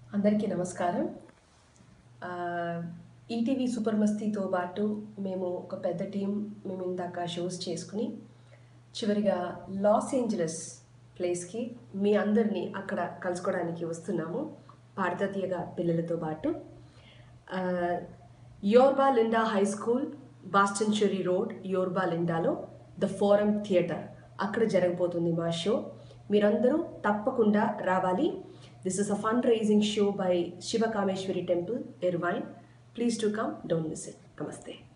అందరికీ నమస్కారం ఆ, ఈటీవీ సూపర్ మస్తీతో పాటు మేము ఒక పెద్ద టీం మేము ఇందాక షోస్ చేసుకుని చివరిగా లాస్ ఏంజలస్ ప్లేస్కి మీ అందరినీ అక్కడ కలుసుకోవడానికి వస్తున్నాము పాడతా తీయగా పిల్లలతో పాటు ఆ, Yorba Linda high school Bastanchury road Yorba లిండాలో ద ఫోరం థియేటర్ అక్కడ జరగబోతుంది మా షో మీరందరూ తప్పకుండా రావాలి this is a fund raising show by Shivakameshwari temple Irvine please to come don't miss it నమస్తే